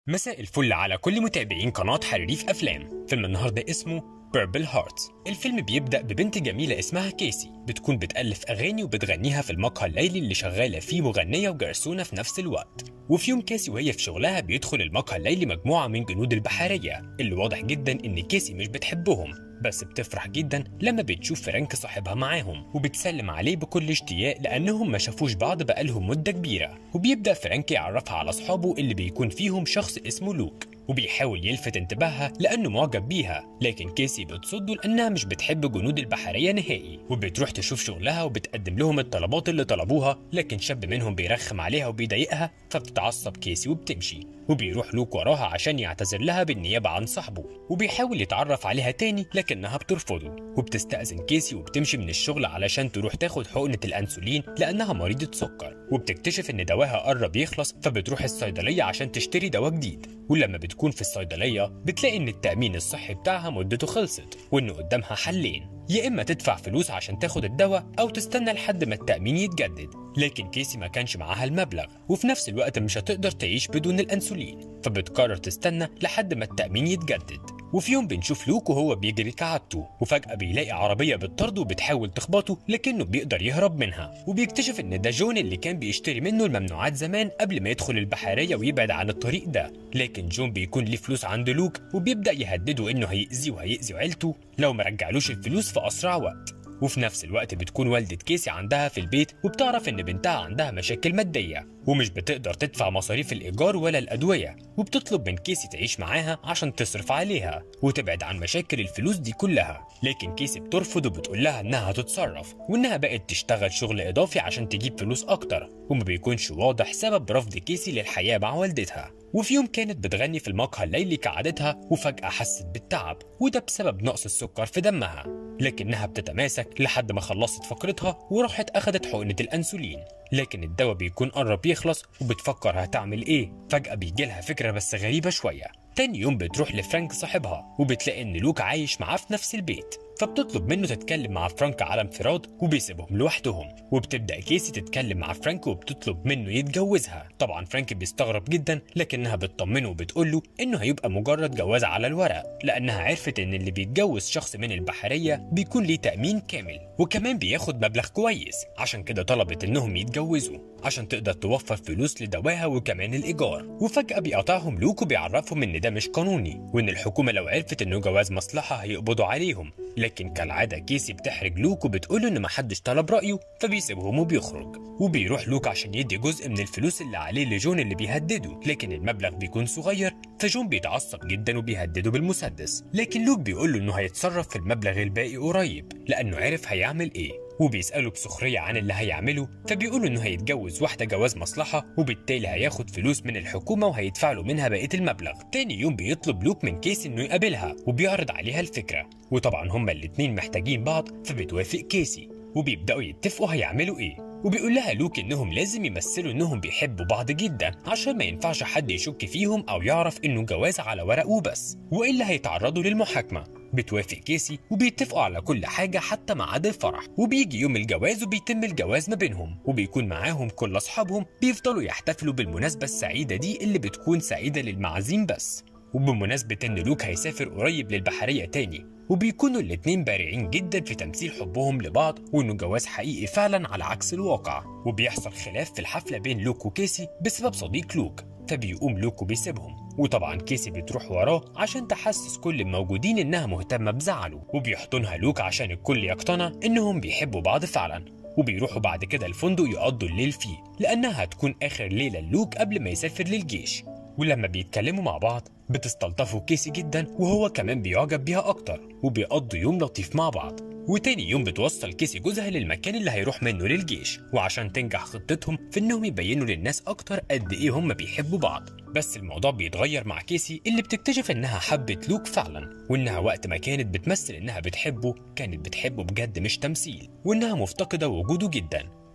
مساء الفل على كل متابعين قناة حريف أفلام فيلم النهاردة اسمه بيربل هارت الفيلم بيبدأ ببنت جميلة اسمها كيسي بتكون بتألف أغاني وبتغنيها في المقهى الليلي اللي شغالة فيه مغنية وجرسونة في نفس الوقت وفي يوم كيسي وهي في شغلها بيدخل المقهى الليلي مجموعة من جنود البحرية اللي واضح جدا إن كيسي مش بتحبهم بس بتفرح جدا لما بتشوف فرانك صاحبها معاهم وبتسلم عليه بكل اشتياق لانهم ما شافوش بعض بقالهم مده كبيره وبيبدا فرانك يعرفها على اصحابه اللي بيكون فيهم شخص اسمه لوك وبيحاول يلفت انتباهها لانه معجب بيها لكن كيسي بتصده لانها مش بتحب جنود البحريه نهائي وبتروح تشوف شغلها وبتقدم لهم الطلبات اللي طلبوها لكن شاب منهم بيرخم عليها وبيضايقها فبتتعصب كيسي وبتمشي وبيروح لوك وراها عشان يعتذر لها بالنيابه عن صاحبه وبيحاول يتعرف عليها تاني لكنها بترفضه وبتستأذن كيسي وبتمشي من الشغل علشان تروح تاخد حقنه الانسولين لانها مريضه سكر وبتكتشف ان دواها قرب يخلص فبتروح الصيدليه عشان تشتري دواء جديد ولما بتكون في الصيدليه بتلاقي ان التامين الصحي بتاعها مدته خلصت وان قدامها حلين يا اما تدفع فلوس عشان تاخد الدواء او تستنى لحد ما التامين يتجدد لكن كيسي ما كانش معاها المبلغ وفي نفس الوقت مش هتقدر تعيش بدون الانسولين فبتقرر تستنى لحد ما التامين يتجدد وفي يوم بنشوف لوك وهو بيجري كعادته وفجأة بيلاقي عربية بتطرده وبتحاول تخبطه لكنه بيقدر يهرب منها وبيكتشف إن ده جون اللي كان بيشتري منه الممنوعات زمان قبل ما يدخل البحرية ويبعد عن الطريق ده لكن جون بيكون ليه فلوس عند لوك وبيبدأ يهدده إنه هيأذيه وهيأذي عيلته لو ما رجعلوش الفلوس في أسرع وقت وفي نفس الوقت بتكون والدة كيسي عندها في البيت وبتعرف إن بنتها عندها مشاكل مادية ومش بتقدر تدفع مصاريف الإيجار ولا الأدوية وبتطلب من كيسي تعيش معاها عشان تصرف عليها وتبعد عن مشاكل الفلوس دي كلها لكن كيسي بترفض وبتقول لها إنها هتتصرف وإنها بقت تشتغل شغل إضافي عشان تجيب فلوس أكتر وما بيكونش واضح سبب رفض كيسي للحياة مع والدتها وفي يوم كانت بتغني في المقهى الليلي كعادتها وفجأة حست بالتعب وده بسبب نقص السكر في دمها لكنها بتتماسك لحد ما خلصت فقرتها وراحت أخدت حقنة الأنسولين لكن الدواء بيكون قرب يخلص وبتفكر هتعمل ايه فجأة بيجيلها فكرة بس غريبة شوية تاني يوم بتروح لفرانك صاحبها وبتلاقي ان لوك عايش معاه في نفس البيت فبتطلب منه تتكلم مع فرانك على انفراد وبيسيبهم لوحدهم وبتبدا كيسي تتكلم مع فرانك وبتطلب منه يتجوزها طبعا فرانك بيستغرب جدا لكنها بتطمنه وبتقول له انه هيبقى مجرد جواز على الورق لانها عرفت ان اللي بيتجوز شخص من البحريه بيكون ليه تامين كامل وكمان بياخد مبلغ كويس عشان كده طلبت انهم يتجوزوا عشان تقدر توفر فلوس لدواها وكمان الايجار وفجاه بيقطعهم لوك وبيعرفهم ان ده مش قانوني وان الحكومه لو عرفت انه جواز مصلحه هيقبضوا عليهم لكن كالعاده كيسي بتحرج لوك وبتقول ان محدش طلب رايه فبيسيبهم وبيخرج وبيروح لوك عشان يدي جزء من الفلوس اللي عليه لجون اللي بيهدده لكن المبلغ بيكون صغير فجون بيتعصب جدا وبيهدده بالمسدس لكن لوك بيقول له انه هيتصرف في المبلغ الباقي قريب لانه عرف هيعمل ايه وبيسأله بسخرية عن اللي هيعمله فبيقولوا انه هيتجوز واحدة جواز مصلحة وبالتالي هياخد فلوس من الحكومة وهيدفع له منها بقية المبلغ تاني يوم بيطلب لوك من كيسي انه يقابلها وبيعرض عليها الفكرة وطبعا هما الاتنين محتاجين بعض فبتوافق كيسي وبيبدأوا يتفقوا هيعملوا ايه وبيقول لها لوك انهم لازم يمثلوا انهم بيحبوا بعض جدا عشان ما ينفعش حد يشك فيهم او يعرف انه جواز على ورق وبس والا هيتعرضوا للمحاكمه بتوافق كيسي وبيتفقوا على كل حاجة حتى ميعاد الفرح وبيجي يوم الجواز وبيتم الجواز ما بينهم وبيكون معاهم كل أصحابهم بيفضلوا يحتفلوا بالمناسبة السعيدة دي اللي بتكون سعيدة للمعازيم بس وبمناسبة إن لوك هيسافر قريب للبحرية تاني وبيكونوا الاتنين بارعين جدا في تمثيل حبهم لبعض وإنه جواز حقيقي فعلا على عكس الواقع وبيحصل خلاف في الحفلة بين لوك وكيسي بسبب صديق لوك فبيقوم لوك وبيسيبهم وطبعا كيسي بتروح وراه عشان تحسس كل الموجودين انها مهتمة بزعله وبيحضنها لوك عشان الكل يقتنع انهم بيحبوا بعض فعلا وبيروحوا بعد كده الفندق يقضوا الليل فيه لانها هتكون اخر ليلة لوك قبل ما يسافر للجيش ولما بيتكلموا مع بعض بتستلطفه كيسي جدا وهو كمان بيعجب بيها اكتر وبيقضوا يوم لطيف مع بعض وتاني يوم بتوصل كيسي جوزها للمكان اللي هيروح منه للجيش وعشان تنجح خطتهم في انهم يبينوا للناس اكتر قد ايه هم بيحبوا بعض بس الموضوع بيتغير مع كيسي اللي بتكتشف انها حبت لوك فعلا وانها وقت ما كانت بتمثل انها بتحبه كانت بتحبه بجد مش تمثيل وانها مفتقده وجوده جدا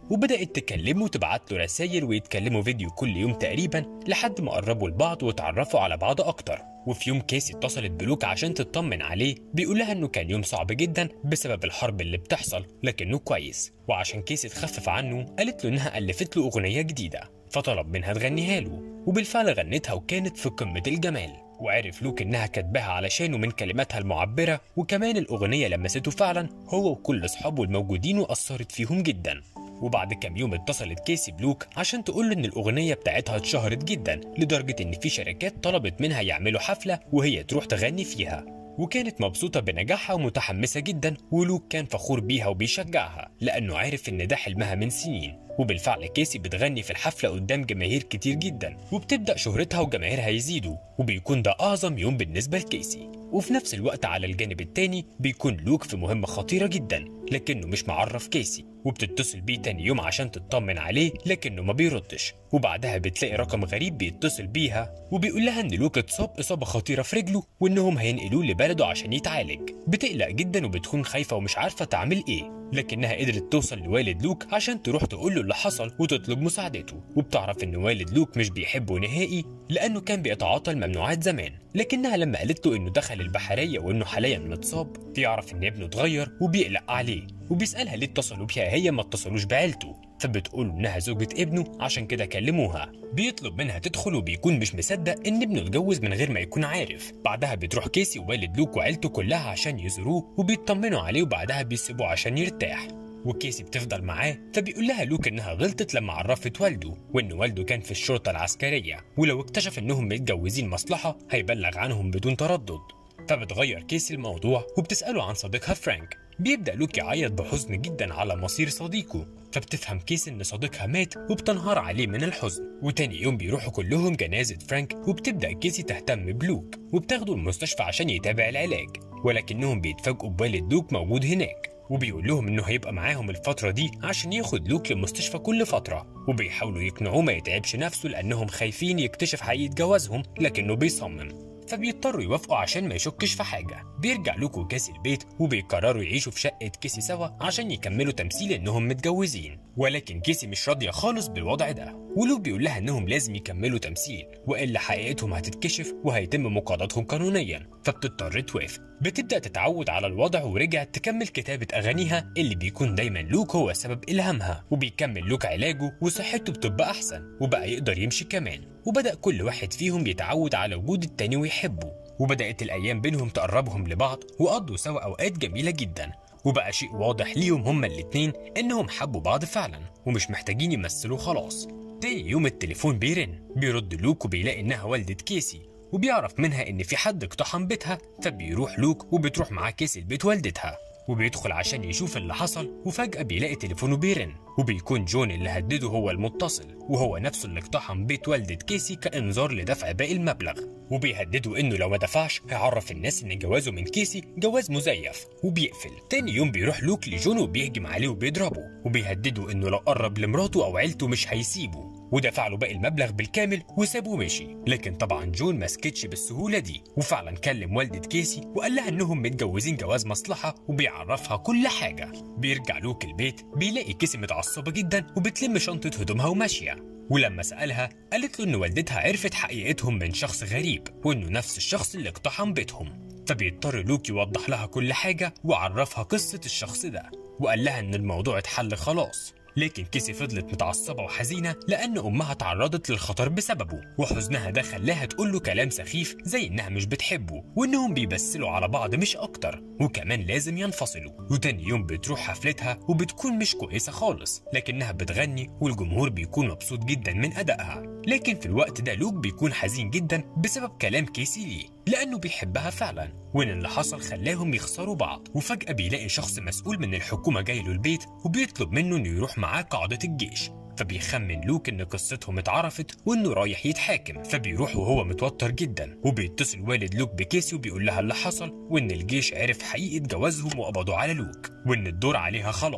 وبدأت تكلمه وتبعت له رسايل ويتكلموا فيديو كل يوم تقريبا لحد ما قربوا لبعض وتعرفوا على بعض أكتر وفي يوم كيسي اتصلت بلوك عشان تطمن عليه بيقول لها انه كان يوم صعب جدا بسبب الحرب اللي بتحصل لكنه كويس وعشان كيسي تخفف عنه قالت له انها الفت له اغنيه جديده فطلب منها تغنيها له وبالفعل غنتها وكانت في قمه الجمال وعرف لوك انها كاتباها علشانه من كلماتها المعبره وكمان الاغنيه لمسته فعلا هو وكل اصحابه الموجودين واثرت فيهم جدا وبعد كام يوم اتصلت كيسي بلوك عشان تقول له ان الاغنيه بتاعتها اتشهرت جدا لدرجه ان في شركات طلبت منها يعملوا حفله وهي تروح تغني فيها وكانت مبسوطة بنجاحها ومتحمسة جدا ولوك كان فخور بيها وبيشجعها لأنه عارف إن ده حلمها من سنين وبالفعل كيسي بتغني في الحفلة قدام جماهير كتير جدا وبتبدأ شهرتها وجماهيرها يزيدوا وبيكون ده أعظم يوم بالنسبة لكيسي وفي نفس الوقت على الجانب التاني بيكون لوك في مهمة خطيرة جدا لكنه مش معرف كيسي وبتتصل بيه تاني يوم عشان تطمن عليه لكنه ما بيردش وبعدها بتلاقي رقم غريب بيتصل بيها وبيقول لها ان لوك اتصاب اصابه خطيره في رجله وانهم هينقلوه لبلده عشان يتعالج بتقلق جدا وبتكون خايفه ومش عارفه تعمل ايه لكنها قدرت توصل لوالد لوك عشان تروح تقول له اللي حصل وتطلب مساعدته وبتعرف ان والد لوك مش بيحبه نهائي لانه كان بيتعاطى الممنوعات زمان لكنها لما قالت له انه دخل البحريه وانه حاليا متصاب بيعرف ان ابنه اتغير وبيقلق عليه وبيسالها ليه اتصلوا بيها هي ما اتصلوش بعيلته فبتقول انها زوجة ابنه عشان كده كلموها بيطلب منها تدخل وبيكون مش مصدق ان ابنه اتجوز من غير ما يكون عارف بعدها بتروح كيسي ووالد لوك وعيلته كلها عشان يزوروه وبيطمنوا عليه وبعدها بيسيبوه عشان يرتاح وكيسي بتفضل معاه فبيقول لها لوك انها غلطت لما عرفت والده وان والده كان في الشرطه العسكريه ولو اكتشف انهم متجوزين مصلحه هيبلغ عنهم بدون تردد فبتغير كيسي الموضوع وبتساله عن صديقها فرانك بيبدأ لوك يعيط بحزن جدا على مصير صديقه فبتفهم كيس ان صديقها مات وبتنهار عليه من الحزن وتاني يوم بيروحوا كلهم جنازة فرانك وبتبدأ كيسي تهتم بلوك وبتاخده المستشفى عشان يتابع العلاج ولكنهم بيتفاجئوا بوالد لوك موجود هناك وبيقول لهم انه هيبقى معاهم الفترة دي عشان ياخد لوك للمستشفى كل فترة وبيحاولوا يقنعوه ما يتعبش نفسه لانهم خايفين يكتشف حقيقة جوازهم لكنه بيصمم فبيضطروا يوافقوا عشان ما يشكش في حاجة بيرجع لوك وكاسي البيت وبيقرروا يعيشوا في شقة كيسي سوا عشان يكملوا تمثيل انهم متجوزين ولكن كيسي مش راضية خالص بالوضع ده ولوك بيقول لها انهم لازم يكملوا تمثيل والا حقيقتهم هتتكشف وهيتم مقاضاتهم قانونيا فبتضطر توافق بتبدا تتعود على الوضع ورجعت تكمل كتابه اغانيها اللي بيكون دايما لوك هو سبب الهامها وبيكمل لوك علاجه وصحته بتبقى احسن وبقى يقدر يمشي كمان وبدا كل واحد فيهم يتعود على وجود التاني ويحبه وبدات الايام بينهم تقربهم لبعض وقضوا سوا اوقات جميله جدا وبقى شيء واضح ليهم هما الاتنين انهم حبوا بعض فعلا ومش محتاجين يمثلوا خلاص تاني يوم التليفون بيرن بيرد لوك وبيلاقي انها والدة كيسي وبيعرف منها ان في حد اقتحم بيتها فبيروح لوك وبتروح معاه كيسي لبيت والدتها وبيدخل عشان يشوف اللي حصل وفجأة بيلاقي تليفونه بيرن وبيكون جون اللي هدده هو المتصل وهو نفسه اللي اقتحم بيت والدة كيسي كإنذار لدفع باقي المبلغ وبيهدده انه لو ما دفعش هيعرف الناس ان جوازه من كيسي جواز مزيف وبيقفل تاني يوم بيروح لوك لجون وبيهجم عليه وبيضربه وبيهدده انه لو قرب لمراته او عيلته مش هيسيبه ودفع له باقي المبلغ بالكامل وسابه ومشي لكن طبعا جون ما سكتش بالسهوله دي وفعلا كلم والده كيسي وقال لها انهم متجوزين جواز مصلحه وبيعرفها كل حاجه بيرجع لوك البيت بيلاقي كيسي متعصبه جدا وبتلم شنطه هدومها وماشيه ولما سألها قالت له إن والدتها عرفت حقيقتهم من شخص غريب وإنه نفس الشخص اللي اقتحم بيتهم فبيضطر لوك يوضح لها كل حاجة وعرفها قصة الشخص ده وقال لها إن الموضوع اتحل خلاص لكن كيسي فضلت متعصبة وحزينة لأن أمها تعرضت للخطر بسببه وحزنها ده خلاها تقول له كلام سخيف زي إنها مش بتحبه وإنهم بيبسلوا على بعض مش أكتر وكمان لازم ينفصلوا وتاني يوم بتروح حفلتها وبتكون مش كويسة خالص لكنها بتغني والجمهور بيكون مبسوط جدا من أدائها لكن في الوقت ده لوك بيكون حزين جدا بسبب كلام كيسي ليه لأنه بيحبها فعلا وإن اللي حصل خلاهم يخسروا بعض وفجأة بيلاقي شخص مسؤول من الحكومة جاي له البيت وبيطلب منه إنه يروح معاه قاعدة الجيش فبيخمن لوك ان قصتهم اتعرفت وانه رايح يتحاكم فبيروح وهو متوتر جدا وبيتصل والد لوك بكيسي وبيقول لها اللي حصل وان الجيش عرف حقيقه جوازهم وقبضوا على لوك وان الدور عليها خلاص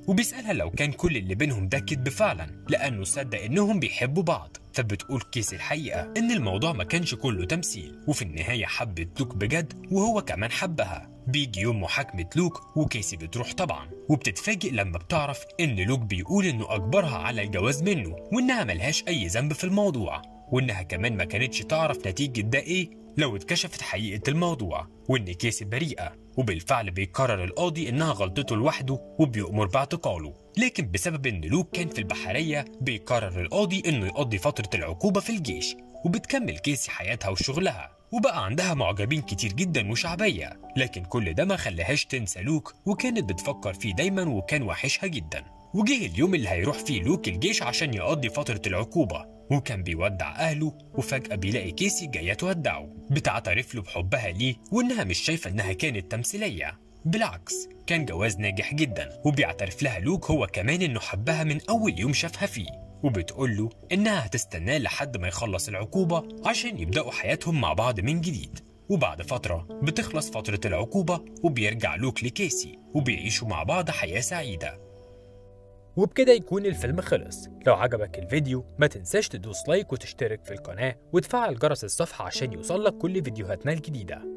وبيسألها لو كان كل اللي بينهم ده كدب فعلا لأنه صدق إنهم بيحبوا بعض فبتقول كيسي الحقيقة إن الموضوع ما كانش كله تمثيل وفي النهاية حبت لوك بجد وهو كمان حبها بيجي يوم محاكمة لوك وكيسي بتروح طبعا وبتتفاجئ لما بتعرف إن لوك بيقول إنه أجبرها على الجواز منه وإنها ملهاش أي ذنب في الموضوع وإنها كمان ما كانتش تعرف نتيجة ده إيه لو اتكشفت حقيقة الموضوع وإن كيسي بريئة وبالفعل بيقرر القاضي إنها غلطته لوحده وبيأمر باعتقاله لكن بسبب إن لوك كان في البحرية بيقرر القاضي إنه يقضي فترة العقوبة في الجيش وبتكمل كيسي حياتها وشغلها وبقى عندها معجبين كتير جدا وشعبية لكن كل ده ما خلاهاش تنسى لوك وكانت بتفكر فيه دايما وكان وحشها جدا وجه اليوم اللي هيروح فيه لوك الجيش عشان يقضي فترة العقوبة وكان بيودع أهله وفجأة بيلاقي كيسي جاية تودعه بتعترف له بحبها ليه وإنها مش شايفة إنها كانت تمثيلية بالعكس كان جواز ناجح جدا وبيعترف لها لوك هو كمان إنه حبها من أول يوم شافها فيه وبتقول له إنها هتستناه لحد ما يخلص العقوبة عشان يبدأوا حياتهم مع بعض من جديد وبعد فترة بتخلص فترة العقوبة وبيرجع لوك لكيسي وبيعيشوا مع بعض حياة سعيدة وبكده يكون الفيلم خلص لو عجبك الفيديو ما تنساش تدوس لايك وتشترك في القناة وتفعل جرس الصفحة عشان يوصلك كل فيديوهاتنا الجديدة